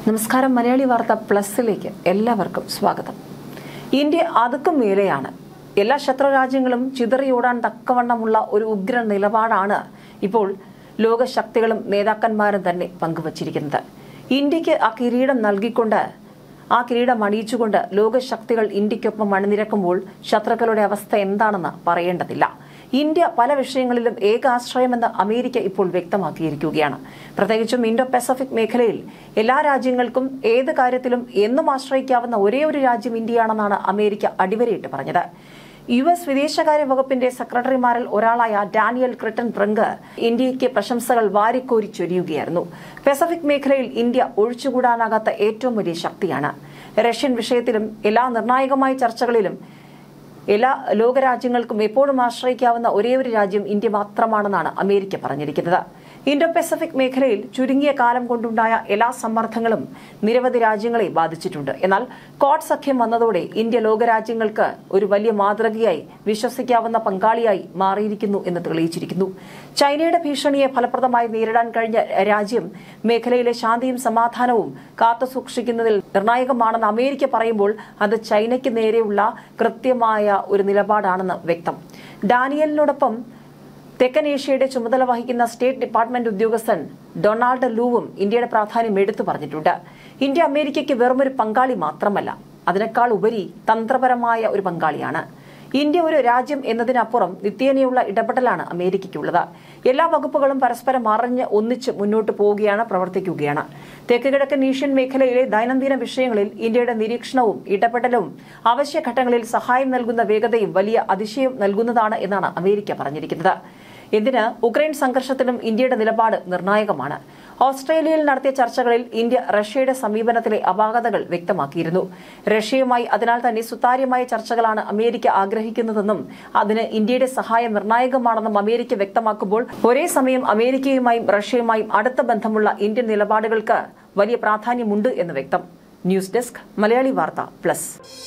നമസ്കാരം മലയാളി വാർത്ത പ്ലസിലേക്ക് എല്ലാവർക്കും സ്വാഗതം ഇന്ത്യ അതുക്കും മേലെയാണ് എല്ലാ ശത്രു രാജ്യങ്ങളും ചിതറിയോടാൻ തക്കവണ്ണമുള്ള ഒരു ഉഗ്ര നിലപാടാണ് ഇപ്പോൾ ലോകശക്തികളും നേതാക്കന്മാരും തന്നെ പങ്കുവച്ചിരിക്കുന്നത് ഇന്ത്യക്ക് ആ കിരീടം നൽകിക്കൊണ്ട് ആ കിരീടം അണിയിച്ചുകൊണ്ട് ലോകശക്തികൾ ഇന്ത്യക്കൊപ്പം അണിനിരക്കുമ്പോൾ ശത്രുക്കളുടെ അവസ്ഥ എന്താണെന്ന് പറയേണ്ടതില്ല ഇന്ത്യ പല വിഷയങ്ങളിലും ഏകാശ്രയമെന്ന് അമേരിക്ക ഇപ്പോൾ വ്യക്തമാക്കിയിരിക്കുകയാണ് പ്രത്യേകിച്ചും ഇൻഡോ പസഫിക് മേഖലയിൽ എല്ലാ രാജ്യങ്ങൾക്കും ഏത് കാര്യത്തിലും എന്നും ആശ്രയിക്കാവുന്ന ഒരേ ഒരു രാജ്യം ഇന്ത്യയാണെന്നാണ് അമേരിക്ക അടിവരയിട്ട് പറഞ്ഞത് യു എസ് വിദേശകാര്യ വകുപ്പിന്റെ സെക്രട്ടറിമാരിൽ ഒരാളായ ഡാനിയൽ ക്രിട്ടൻ ബ്രങ്ക് ഇന്ത്യയ്ക്ക് പ്രശംസകൾ വാരിക്കോരി ചൊരിയുകയായിരുന്നു പസഫിക് മേഖലയിൽ ഇന്ത്യ ഒഴിച്ചുകൂടാനാകാത്ത ഏറ്റവും വലിയ ശക്തിയാണ് റഷ്യൻ വിഷയത്തിലും എല്ലാ നിർണായകമായ ചർച്ചകളിലും എല്ലാ ലോകരാജ്യങ്ങൾക്കും എപ്പോഴും ആശ്രയിക്കാവുന്ന ഒരേ ഒരു രാജ്യം ഇന്ത്യ മാത്രമാണെന്നാണ് അമേരിക്ക പറഞ്ഞിരിക്കുന്നത് ഇൻഡോ പസഫിക് മേഖലയിൽ ചുരുങ്ങിയ കാലം കൊണ്ടുണ്ടായ എല്ലാ സമ്മർദ്ദങ്ങളും നിരവധി രാജ്യങ്ങളെ ബാധിച്ചിട്ടുണ്ട് എന്നാൽ കോട്ട് സഖ്യം വന്നതോടെ ഇന്ത്യ ലോകരാജ്യങ്ങൾക്ക് ഒരു വലിയ മാതൃകയായി വിശ്വസിക്കാവുന്ന പങ്കാളിയായി മാറിയിരിക്കുന്നു എന്ന് തെളിയിച്ചിരിക്കുന്നു ചൈനയുടെ ഭീഷണിയെ ഫലപ്രദമായി നേരിടാൻ കഴിഞ്ഞ രാജ്യം മേഖലയിലെ ശാന്തിയും സമാധാനവും കാത്തുസൂക്ഷിക്കുന്നതിൽ നിർണായകമാണെന്ന് അമേരിക്ക പറയുമ്പോൾ അത് ചൈനയ്ക്ക് നേരെയുള്ള കൃത്യമായ ഒരു നിലപാടാണെന്ന് വ്യക്തം ഡാനിയലിനോടൊപ്പം തെക്കൻ ഏഷ്യയുടെ ചുമതല വഹിക്കുന്ന സ്റ്റേറ്റ് ഡിപ്പാർട്ട്മെന്റ് ഉദ്യോഗസ്ഥൻ ഡൊണാൾഡ് ലൂവും ഇന്ത്യയുടെ പ്രാധാന്യം എടുത്തു പറഞ്ഞിട്ടുണ്ട് ഇന്ത്യ അമേരിക്കയ്ക്ക് വെറുമൊരു പങ്കാളി മാത്രമല്ല അതിനേക്കാൾ ഉപരി തന്ത്രപരമായ ഒരു പങ്കാളിയാണ് ഇന്ത്യ ഒരു രാജ്യം എന്നതിനപ്പുറം നിത്യേനയുള്ള ഇടപെടലാണ് അമേരിക്കയ്ക്കുള്ളത് എല്ലാ വകുപ്പുകളും പരസ്പരം അറിഞ്ഞ് ഒന്നിച്ച് മുന്നോട്ട് പോവുകയാണ് പ്രവർത്തിക്കുകയാണ് തെക്ക് കിഴക്കൻ ഏഷ്യൻ മേഖലയിലെ ദൈനംദിന വിഷയങ്ങളിൽ ഇന്ത്യയുടെ നിരീക്ഷണവും ഇടപെടലും അവശ്യഘട്ടങ്ങളിൽ സഹായം നൽകുന്ന വേഗതയും വലിയ അതിശയം നൽകുന്നതാണ് എന്നാണ് അമേരിക്ക പറഞ്ഞിരിക്കുന്നത് എന്തിന് ഉക്രൈൻ സംഘർഷത്തിലും ഇന്ത്യയുടെ നിലപാട് നിർണായകമാണ് ഓസ്ട്രേലിയയിൽ നടത്തിയ ചർച്ചകളിൽ ഇന്ത്യ റഷ്യയുടെ സമീപനത്തിലെ അപാകതകൾ വ്യക്തമാക്കിയിരുന്നു റഷ്യയുമായി അതിനാൽ തന്നെ സുതാര്യമായ ചർച്ചകളാണ് അമേരിക്ക ആഗ്രഹിക്കുന്നതെന്നും അതിന് ഇന്ത്യയുടെ സഹായം നിർണായകമാണെന്നും അമേരിക്ക വ്യക്തമാക്കുമ്പോൾ ഒരേ സമയം അമേരിക്കയുമായും റഷ്യയുമായും അടുത്ത ബന്ധമുള്ള ഇന്ത്യൻ നിലപാടുകൾക്ക് വലിയ പ്രാധാന്യമുണ്ട് എന്ന് വ്യക്തം ന്യൂസ് ഡെസ്ക് മലയാളി വാർത്ത പ്ലസ്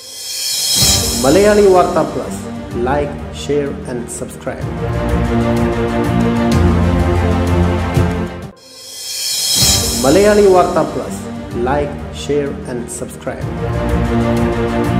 മലയാളി വാർത്ത plus like share and subscribe Malayali വാർത്ത plus like share and subscribe